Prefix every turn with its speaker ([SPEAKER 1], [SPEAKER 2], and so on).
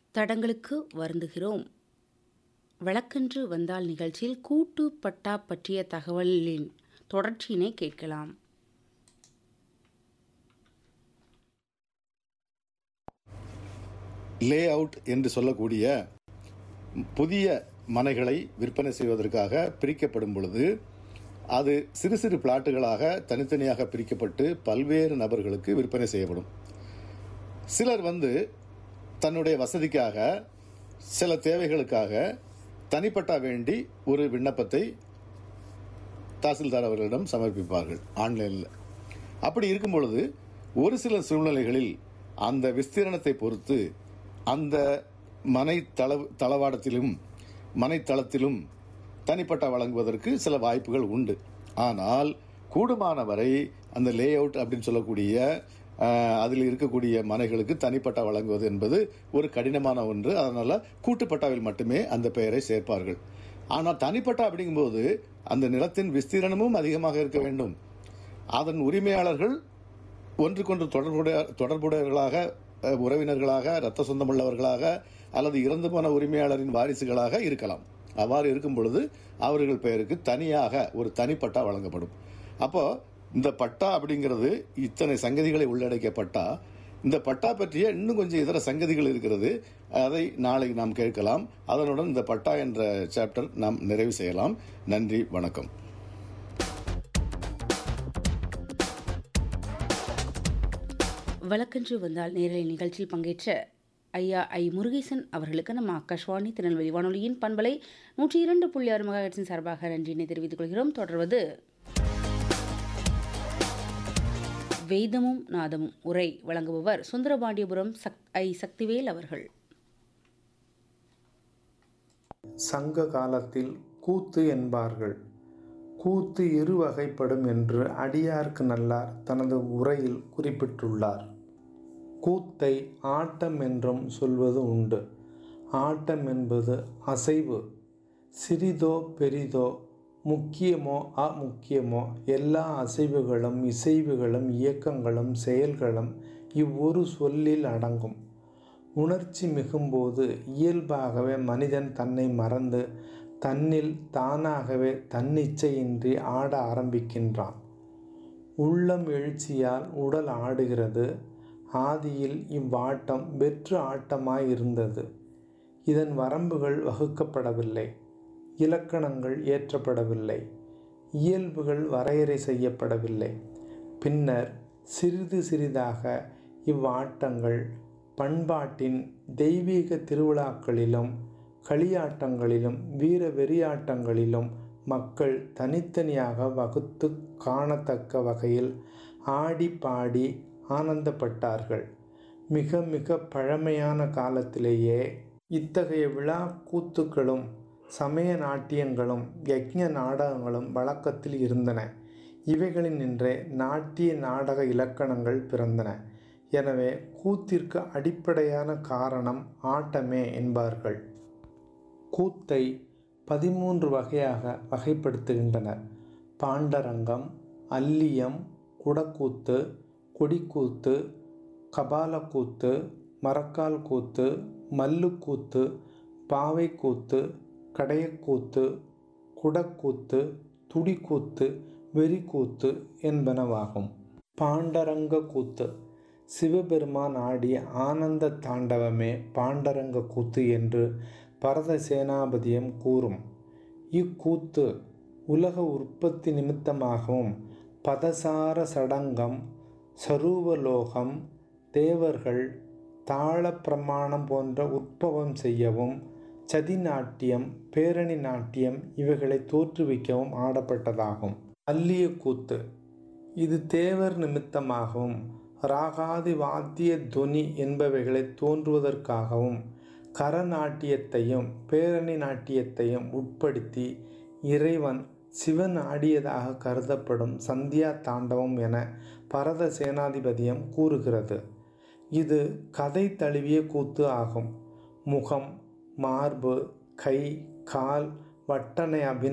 [SPEAKER 1] தடங்களுக்கு வருந்துகிறோம் வழக்கன்று வந்தால் நிகழ்ச்சியில் கூட்டு பட்டா பற்றிய தகவலின் தொடர்ச்சியினை கேட்கலாம்
[SPEAKER 2] லே அவுட் என்று சொல்லக்கூடிய புதிய மனைகளை விற்பனை செய்வதற்காக பிரிக்கப்படும் பொழுது அது சிறு சிறு பிளாட்டுகளாக தனித்தனியாக பிரிக்கப்பட்டு பல்வேறு நபர்களுக்கு விற்பனை செய்யப்படும் சிலர் வந்து தன்னுடைய வசதிக்காக சில தேவைகளுக்காக தனிப்பட்டா வேண்டி ஒரு விண்ணப்பத்தை தாசில்தார் அவர்களிடம் சமர்ப்பிப்பார்கள் ஆன்லைனில் அப்படி இருக்கும் பொழுது ஒரு சில சூழ்நிலைகளில் அந்த விஸ்தீரணத்தை பொறுத்து அந்த மனை தள தளவாடத்திலும் மனைத்தளத்திலும் தனிப்பட்டா வழங்குவதற்கு சில வாய்ப்புகள் உண்டு ஆனால் கூடுமான வரை அந்த லே அவுட் அப்படின்னு சொல்லக்கூடிய அஹ், அதில் இருக்கக்கூடிய மனைகளுக்கு தனிப்பட்டா வழங்குவது என்பது ஒரு கடினமான ஒன்று அதனால கூட்டுப்பட்டாவில் மட்டுமே அந்த பெயரை சேர்ப்பார்கள் ஆனால் தனிப்பட்டா அப்படிங்கும்போது அந்த நிலத்தின் விஸ்தீரணமும் அதிகமாக இருக்க வேண்டும் அதன் உரிமையாளர்கள் ஒன்றுக்கொன்று தொடர்புடைய தொடர்புடையவர்களாக அஹ், உறவினர்களாக இரத்த சொந்தமுள்ளவர்களாக அல்லது இறந்து போன உரிமையாளரின் வாரிசுகளாக இருக்கலாம் அவ்வாறு இருக்கும் பொழுது அவர்கள் பெயருக்கு தனியாக ஒரு தனிப்பட்டா வழங்கப்படும் அப்போ இந்த பட்டா அப்படிங்கிறது இத்தனை சங்கதிகளை உள்ளடக்கிய பட்டா இந்த பட்டா பற்றிய இன்னும் கொஞ்சம் இதர சங்கதிகள் இருக்கிறது அதை நாளை நாம் கேட்கலாம் அதனுடன் இந்த பட்டா என்ற சாப்டர் நாம் நிறைவு செய்யலாம் நன்றி வணக்கம்
[SPEAKER 1] வழக்கன்று வந்தால் நேரலை நிகழ்ச்சியில் பங்கேற்ற ஐயா ஐ முருகேசன் அவர்களுக்கு நம்ம ஆகாஷ்வாணி திருநெல்வேலி வானொலியின் பண்பலை நூற்றி இரண்டு புள்ளி ஆறு மகாஹெட்ஸின் சார்பாக நன்றியினை தெரிவித்துக் கொள்கிறோம் தொடர்வது வேதமும் நாதமும் உரை வழங்குபவர் சுந்தரபாண்டியபுரம் சக் ஐ சக்திவேல் அவர்கள்
[SPEAKER 3] சங்க காலத்தில் கூத்து என்பார்கள் கூத்து இரு வகைப்படும் என்று அடியார்க்கு நல்லார் தனது உரையில் குறிப்பிட்டுள்ளார் கூத்தை ஆட்டம் என்றும் சொல்வது உண்டு ஆட்டம் என்பது அசைவு சிறிதோ பெரிதோ முக்கியமோ அமுக்கியமோ எல்லா அசைவுகளும் இசைவுகளும் இயக்கங்களும் செயல்களும் இவ்வொரு சொல்லில் அடங்கும் உணர்ச்சி மிகும்போது இயல்பாகவே மனிதன் தன்னை மறந்து தன்னில் தானாகவே தன்னிச்சையின்றி ஆட ஆரம்பிக்கின்றான் உள்ளம் எழுச்சியால் உடல் ஆடுகிறது ஆதியில் இவ்வாட்டம் வெற்று ஆட்டமாய் இருந்தது இதன் வரம்புகள் வகுக்கப்படவில்லை இலக்கணங்கள் ஏற்றப்படவில்லை இயல்புகள் வரையறை செய்யப்படவில்லை பின்னர் சிறிது சிறிதாக இவ்வாட்டங்கள் பண்பாட்டின் தெய்வீக திருவிழாக்களிலும் களியாட்டங்களிலும் வீர வெறியாட்டங்களிலும் மக்கள் தனித்தனியாக வகுத்து காணத்தக்க வகையில் ஆடி பாடி ஆனந்தப்பட்டார்கள் மிக மிக பழமையான காலத்திலேயே இத்தகைய விழா கூத்துக்களும் சமய நாட்டியங்களும் யக்ஞ நாடகங்களும் வழக்கத்தில் இருந்தன இவைகளின் நின்றே நாட்டிய நாடக இலக்கணங்கள் பிறந்தன எனவே கூத்திற்கு அடிப்படையான காரணம் ஆட்டமே என்பார்கள் கூத்தை பதிமூன்று வகையாக வகைப்படுத்துகின்றனர் பாண்டரங்கம் அல்லியம் குடக்கூத்து கொடிக்கூத்து கபாலக்கூத்து மரக்கால் கூத்து மல்லுக்கூத்து பாவைக்கூத்து கடையக்கூத்து குடக்கூத்து துடிக்கூத்து வெறிக்கூத்து என்பனவாகும் பாண்டரங்க கூத்து சிவபெருமான் ஆடிய ஆனந்த தாண்டவமே பாண்டரங்க கூத்து என்று பரத சேனாபதியம் கூறும் இக்கூத்து உலக உற்பத்தி நிமித்தமாகவும் பதசார சடங்கம் சரூவலோகம் தேவர்கள் தாள பிரமாணம் போன்ற உற்பவம் செய்யவும் சதி நாட்டியம் பேரணி நாட்டியம் இவைகளை தோற்றுவிக்கவும் ஆடப்பட்டதாகும் அல்லிய கூத்து இது தேவர் நிமித்தமாகவும் ராகாதி வாத்திய துனி என்பவைகளை தோன்றுவதற்காகவும் கரநாட்டியத்தையும் பேரணி நாட்டியத்தையும் உட்படுத்தி இறைவன் சிவன் ஆடியதாக கருதப்படும் சந்தியா தாண்டவம் என பரத சேனாதிபதியம் கூறுகிறது இது கதை தழுவிய கூத்து ஆகும் முகம் மார்பு கை கால் வட்டனை அபிநயம்